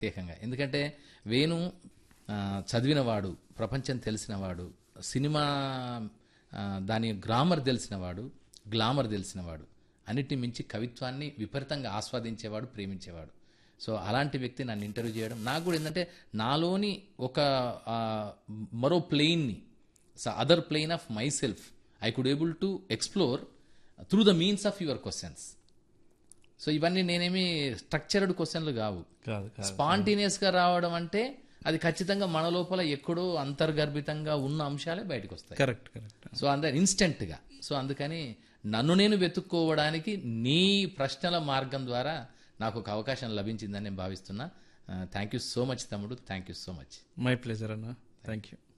ప్రత్యేకంగా ఎందుకంటే వేణు ఆ, చదివినవాడు ప్రపంచం తెలిసినవాడు సినిమా ఆ, దాని గ్రామర్ తెలిసినవాడు గ్లామర్ తెలిసినవాడు అన్నిటిని మించి కవిత్వాన్ని విపరీతంగా ఆస్వాదించేవాడు ప్రేమించేవాడు సో అలాంటి వ్యక్తి నన్ను ఇంటర్వ్యూ చేయడం నాకు కూడా ఏంటంటే నాలోని ఒక ఆ, మరో ప్లెయిన్ని other plane of myself I could able to explore through the means of your questions so ఇవన్నీ నేనేమి స్ట్రక్చర్డ్ క్వశ్చన్లు కావు కాదు కాదు స్పాంటేనియస్ గా రావడం అంటే అది ఖచ్చితంగా మన లోపల ఎక్కడో అంతర్గర్భితంగా ఉన్న అంశాలే బయటకు వస్తాయి కరెక్ట్ కరెక్ట్ సో అంద ఇన్స్టెంట్ గా సో అందుకని నన్ను నేను వెతుక్కోవడానికి నీ ప్రశ్నల మార్గం ద్వారా నాకు ఒక అవకాశం లభించిందని నేను భావిస్తున్నా థ్యాంక్ యూ సో మచ్ తమ్ముడు thank you so much my pleasure అన్న థ్యాంక్ యూ